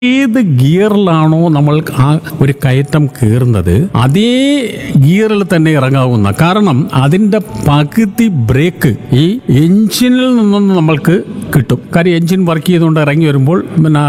ഏത് ഗിയറിലാണോ നമ്മൾ ആ ഒരു കയറ്റം കയറുന്നത് അതേ ഗിയറിൽ തന്നെ ഇറങ്ങാവുന്ന കാരണം അതിന്റെ പകുതി ബ്രേക്ക് ഈ എഞ്ചിനിൽ നിന്നും നമ്മൾക്ക് കിട്ടും കാര്യം എഞ്ചിൻ വർക്ക് ചെയ്തുകൊണ്ട് ഇറങ്ങി വരുമ്പോൾ പിന്നെ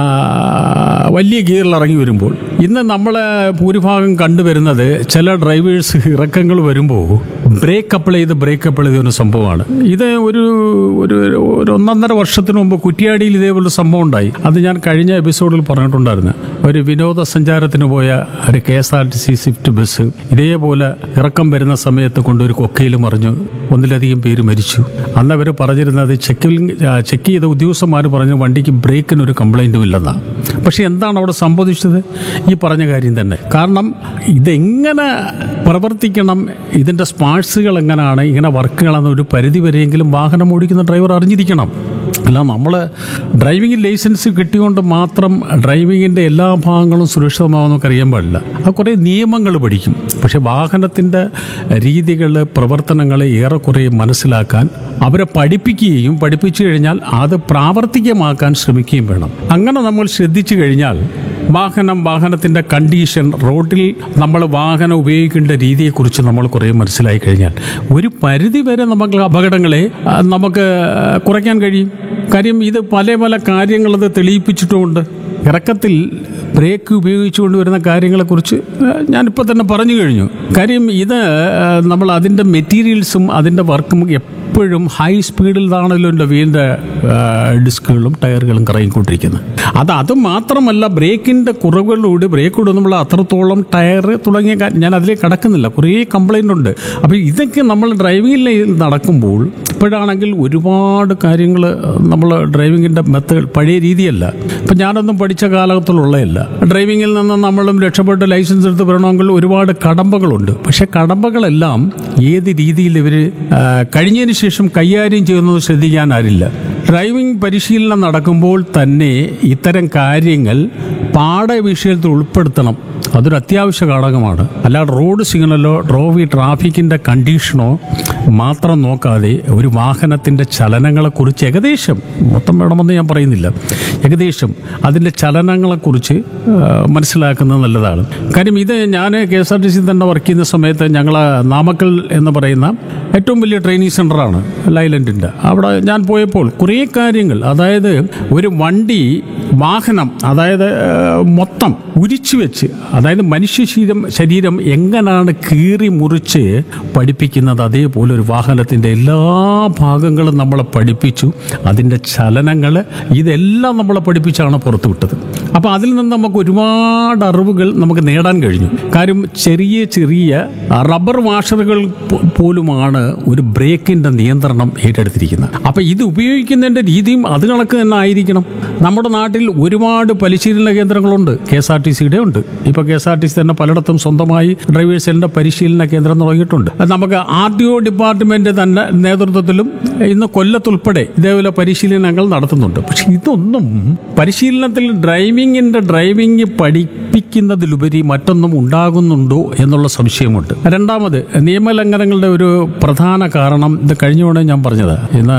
വലിയ ഗിയറിൽ ഇറങ്ങി വരുമ്പോൾ ഇന്ന് നമ്മളെ ഭൂരിഭാഗം കണ്ടുവരുന്നത് ചില ഡ്രൈവേഴ്സ് ഇറക്കങ്ങൾ വരുമ്പോൾ ബ്രേക്ക് അപ്ലൈ ചെയ്ത് ബ്രേക്ക് അപ്ലൈ ചെയ്ത ഒരു സംഭവമാണ് ഇത് ഒരു ഒരു ഒരു ഒന്നൊന്നര വർഷത്തിന് മുമ്പ് കുറ്റിയാടിയിൽ ഇതേപോലെ സംഭവം ഉണ്ടായി അത് ഞാൻ കഴിഞ്ഞ എപ്പിസോഡിൽ പറഞ്ഞിട്ടുണ്ടായിരുന്നു ഒരു വിനോദസഞ്ചാരത്തിന് പോയ ഒരു K S R T C swift bus ഇതേപോലെ ഇറക്കം വരുന്ന സമയത്ത് കൊണ്ട് ഒരു കൊക്കയിൽ മറിഞ്ഞു ഒന്നിലധികം പേര് മരിച്ചു അന്ന് അവർ പറഞ്ഞിരുന്നത് ചെക്കിൽ ചെക്ക് ചെയ്ത ഉദ്യോഗസ്ഥന്മാർ പറഞ്ഞു വണ്ടിക്ക് ബ്രേക്കിന് ഒരു കംപ്ലൈൻറ്റും ഇല്ലെന്നാണ് പക്ഷെ എന്താണ് അവിടെ സംഭവിച്ചത് ഈ പറഞ്ഞ കാര്യം തന്നെ കാരണം ഇതെങ്ങനെ പ്രവർത്തിക്കണം ഇതിൻ്റെ സ്പാർട്സുകൾ എങ്ങനെയാണ് ഇങ്ങനെ വർക്കുകളെന്ന് ഒരു പരിധി വരെയെങ്കിലും വാഹനം ഓടിക്കുന്ന ഡ്രൈവർ അറിഞ്ഞിരിക്കണം അല്ല നമ്മൾ ഡ്രൈവിംഗ് ലൈസൻസ് കിട്ടിയോണ്ട് മാത്രം ഡ്രൈവിങ്ങിൻ്റെ എല്ലാ ഭാഗങ്ങളും സുരക്ഷിതമാവെന്നൊക്കെ അറിയാൻ പാടില്ല അത് കുറേ നിയമങ്ങൾ പഠിക്കും പക്ഷെ വാഹനത്തിൻ്റെ രീതികൾ പ്രവർത്തനങ്ങൾ ഏറെക്കുറെ മനസ്സിലാക്കാൻ അവരെ പഠിപ്പിക്കുകയും പഠിപ്പിച്ചു കഴിഞ്ഞാൽ അത് പ്രാവർത്തികമാക്കാൻ ശ്രമിക്കുകയും വേണം അങ്ങനെ നമ്മൾ ശ്രദ്ധിച്ചു കഴിഞ്ഞാൽ വാഹനം വാഹനത്തിൻ്റെ കണ്ടീഷൻ റോഡിൽ നമ്മൾ വാഹനം ഉപയോഗിക്കേണ്ട രീതിയെക്കുറിച്ച് നമ്മൾ കുറേ മനസ്സിലായി കഴിഞ്ഞാൽ ഒരു പരിധി വരെ നമുക്ക് അപകടങ്ങളെ ആ, നമുക്ക് കുറയ്ക്കാൻ കഴിയും കാര്യം ഇത് പല പല കാര്യങ്ങളത് തെളിയിപ്പിച്ചിട്ടുമുണ്ട് ഇറക്കത്തിൽ ബ്രേക്ക് ഉപയോഗിച്ചുകൊണ്ട് വരുന്ന കാര്യങ്ങളെക്കുറിച്ച് ആ, ഞാനിപ്പോൾ തന്നെ പറഞ്ഞു കഴിഞ്ഞു കാര്യം ഇത് ആ, നമ്മൾ അതിൻ്റെ മെറ്റീരിയൽസും അതിൻ്റെ വർക്കും എപ്പോഴും ഹൈ സ്പീഡിലാണല്ലോ എൻ്റെ വീലിൻ്റെ ഡിസ്കുകളും ടയറുകളും കറങ്ങിക്കൊണ്ടിരിക്കുന്നത് അത് അത് മാത്രമല്ല ബ്രേക്കിൻ്റെ കുറവുകളിലൂടെ ബ്രേക്ക് നമ്മൾ അത്രത്തോളം ടയർ തുടങ്ങിയ കാര്യം ഞാൻ അതിലേക്ക് കടക്കുന്നില്ല കുറേ കംപ്ലൈൻ്റ് ഉണ്ട് അപ്പോൾ ഇതൊക്കെ നമ്മൾ ഡ്രൈവിങ്ങിൽ നടക്കുമ്പോൾ ഇപ്പോഴാണെങ്കിൽ ഒരുപാട് കാര്യങ്ങൾ നമ്മൾ ഡ്രൈവിങ്ങിൻ്റെ മെത്തേഡ് പഴയ രീതിയല്ല ഇപ്പം ഞാനൊന്നും പഠിച്ച കാലഘട്ടത്തിലുള്ളതല്ല ഡ്രൈവിങ്ങിൽ നിന്ന് നമ്മളും രക്ഷപ്പെട്ട് ലൈസൻസ് എടുത്ത് വരണമെങ്കിൽ ഒരുപാട് കടമ്പകളുണ്ട് പക്ഷെ കടമ്പകളെല്ലാം ഏത് രീതിയിൽ ഇവർ കഴിഞ്ഞതിന് ശേഷം കൈകാര്യം ചെയ്യുന്നത് ശ്രദ്ധിക്കാൻ ആരില്ല ഡ്രൈവിംഗ് പരിശീലനം നടക്കുമ്പോൾ തന്നെ ഇത്തരം കാര്യങ്ങൾ പാഠവിഷയത്തിൽ ഉൾപ്പെടുത്തണം അതൊരു അത്യാവശ്യ ഘടകമാണ് അല്ലാതെ റോഡ് സിഗ്നലോ റോവി ട്രാഫിക്കിൻ്റെ കണ്ടീഷനോ മാത്രം നോക്കാതെ ഒരു വാഹനത്തിൻ്റെ ചലനങ്ങളെക്കുറിച്ച് ഏകദേശം മൊത്തം വേണമെന്ന് ഞാൻ പറയുന്നില്ല ഏകദേശം അതിൻ്റെ ചലനങ്ങളെക്കുറിച്ച് ആ, മനസ്സിലാക്കുന്നത് നല്ലതാണ് കാര്യം ഇത് ഞാൻ K S R T C തന്നെ വർക്ക് ചെയ്യുന്ന സമയത്ത് ഞങ്ങൾ നാമക്കൽ എന്ന് പറയുന്ന ഏറ്റവും വലിയ ട്രെയിനിങ് സെൻ്ററാണ് ലൈലൻഡിൻ്റെ അവിടെ ഞാൻ പോയപ്പോൾ കുറേ കാര്യങ്ങൾ അതായത് ഒരു വണ്ടി വാഹനം അതായത് ആ, മൊത്തം ഉരിച്ചു വെച്ച് അതായത് മനുഷ്യ ശരീരം ശരീരം എങ്ങനെയാണ് കീറി മുറിച്ച് പഠിപ്പിക്കുന്നത് അതേപോലെ ഒരു വാഹനത്തിൻ്റെ എല്ലാ ഭാഗങ്ങളും നമ്മളെ പഠിപ്പിച്ചു അതിൻ്റെ ചലനങ്ങൾ ഇതെല്ലാം നമ്മളെ പഠിപ്പിച്ചാണ് പുറത്തു വിട്ടത് അപ്പോൾ അതിൽ നിന്ന് നമുക്ക് ഒരുപാട് അറിവുകൾ നമുക്ക് നേടാൻ കഴിഞ്ഞു കാര്യം ചെറിയ ചെറിയ റബ്ബർ വാഷറുകൾ പോ- പോലുമാണ് ഒരു ബ്രേക്കിൻ്റെ നിയന്ത്രണം ഏറ്റെടുത്തിരിക്കുന്നത് അപ്പോൾ ഇത് ഉപയോഗിക്കുന്നതിൻ്റെ രീതിയും അത് കണക്ക് തന്നെ ആയിരിക്കണം നമ്മുടെ നാട്ടിൽ ഒരുപാട് പരിശീലന കേന്ദ്രങ്ങളുണ്ട് കെ എസ് ആർ ടി സിയുടെ ഉണ്ട് ഇപ്പോൾ K S R T C തന്നെ പലയിടത്തും സ്വന്തമായി ഡ്രൈവേഴ്സിൻ്റെ പരിശീലന കേന്ദ്രം തുടങ്ങിയിട്ടുണ്ട് അത് നമുക്ക് ആർ ടി ഒ ഡിപ്പാർട്ട്മെന്റ് തന്നെ നേതൃത്വത്തിലും ഇന്ന് കൊല്ലത്തുൾപ്പെടെ ഇതേപോലെ പരിശീലനങ്ങൾ നടത്തുന്നുണ്ട് പക്ഷെ ഇതൊന്നും പരിശീലനത്തിൽ ഡ്രൈവിങ്ങിന്റെ ഡ്രൈവിംഗ് പഠിപ്പിക്കുന്നതിലുപരി മറ്റൊന്നും ഉണ്ടാകുന്നുണ്ടോ എന്നുള്ള സംശയമുണ്ട് രണ്ടാമത് നിയമലംഘനങ്ങളുടെ ഒരു പ്രധാന കാരണം ഇത് കഴിഞ്ഞ തവണ ഞാൻ പറഞ്ഞത് ഇന്ന്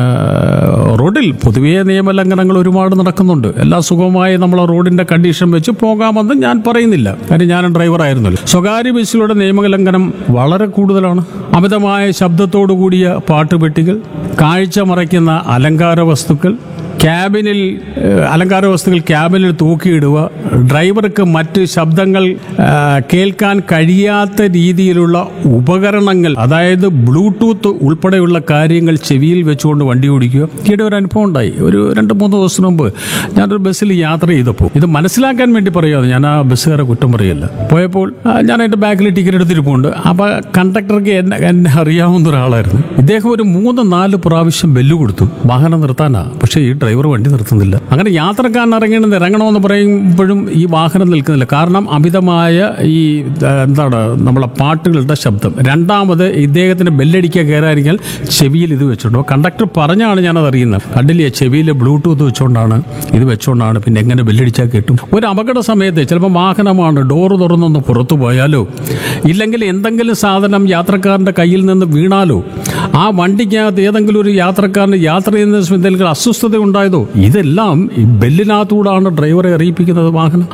റോഡിൽ പൊതുവേ നിയമലംഘനങ്ങൾ ഒരുപാട് നടക്കുന്നുണ്ട് എല്ലാ സുഖമായി നമ്മൾ റോഡിന്റെ കണ്ടീഷൻ വെച്ച് പോകാമെന്ന് ഞാൻ പറയുന്നില്ല കാര്യം ഞാൻ ഡ്രൈവർ ആയിരുന്നല്ലോ സ്വകാര്യ ബസ്സിലൂടെ നിയമലംഘനം വളരെ കൂടുതലാണ് അമിതമായ ശബ്ദത്തോടു കൂടിയ പാട്ടുപെട്ടികൾ കാഴ്ച മറയ്ക്കുന്ന അലങ്കാര വസ്തുക്കൾ ക്യാബിനിൽ ഏഹ്, അലങ്കാര വസ്തുക്കൾ ക്യാബിനിൽ തൂക്കിയിടുക ഡ്രൈവർക്ക് മറ്റ് ശബ്ദങ്ങൾ ആ, കേൾക്കാൻ കഴിയാത്ത രീതിയിലുള്ള ഉപകരണങ്ങൾ അതായത് ബ്ലൂടൂത്ത് ഉൾപ്പെടെയുള്ള കാര്യങ്ങൾ ചെവിയിൽ വെച്ചുകൊണ്ട് വണ്ടി ഓടിക്കുക ഈയിടെ ഒരു അനുഭവം ഉണ്ടായി ഒരു രണ്ട് മൂന്ന് ദിവസം മുമ്പ് ഞാനൊരു ബസ്സിൽ യാത്ര ചെയ്തപ്പോൾ ഇത് മനസ്സിലാക്കാൻ വേണ്ടി പറയാതെ ഞാൻ ആ ബസ്സുകാരെ കുറ്റം പറയല്ല പോയപ്പോൾ ആ, ഞാൻ എൻ്റെ ബാക്കിൽ ടിക്കറ്റ് എടുത്തിരിപ്പുണ്ട് അപ്പോൾ കണ്ടക്ടർക്ക് എന്നെ എന്നെ അറിയാവുന്ന ഒരാളായിരുന്നു ഇദ്ദേഹം ഒരു മൂന്ന് നാല് പ്രാവശ്യം ബെല്ല് കൊടുത്തു വാഹനം നിർത്താനാ പക്ഷേ ഈ ഡ്രൈവർ വണ്ടി നിർത്തുന്നില്ല അങ്ങനെ യാത്രക്കാരൻ ഇറങ്ങണമെന്ന് ഇറങ്ങണമെന്ന് പറയുമ്പോഴും ഈ വാഹനം നിൽക്കുന്നില്ല കാരണം അമിതമായ ഈ ആ, എന്താണ് നമ്മളെ പാട്ടുകളുടെ ശബ്ദം രണ്ടാമത് ഇദ്ദേഹത്തിന് ബെല്ലടിക്കുക കയറായിരിക്കാൻ ചെവിയിൽ ഇത് വെച്ചിട്ടുണ്ടോ കണ്ടക്ടർ പറഞ്ഞാണ് ഞാനത് അറിയുന്നത് കണ്ടില്ലേ ചെവിയിൽ ബ്ലൂടൂത്ത് വെച്ചുകൊണ്ടാണ് ഇത് വെച്ചുകൊണ്ടാണ് പിന്നെ എങ്ങനെ ബെല്ലടിച്ചാൽ കിട്ടും ഒരു അപകട സമയത്ത് ചിലപ്പോൾ വാഹനമാണ് ഡോറ് തുറന്നൊന്ന് പുറത്തു പോയാലോ ഇല്ലെങ്കിൽ എന്തെങ്കിലും സാധനം യാത്രക്കാരൻ്റെ കയ്യിൽ നിന്ന് വീണാലോ ആ വണ്ടിക്കകത്ത് ഏതെങ്കിലും ഒരു യാത്രക്കാരന് യാത്ര ചെയ്യുന്ന സമയത്ത് എന്തെങ്കിലും അസ്വസ്ഥത ഉണ്ടായി ഉണ്ടായതോ ഇതെല്ലാം ഈ ബെല്ലിനകത്തൂടാണ് ഡ്രൈവറെ അറിയിപ്പിക്കുന്നത് വാഹനം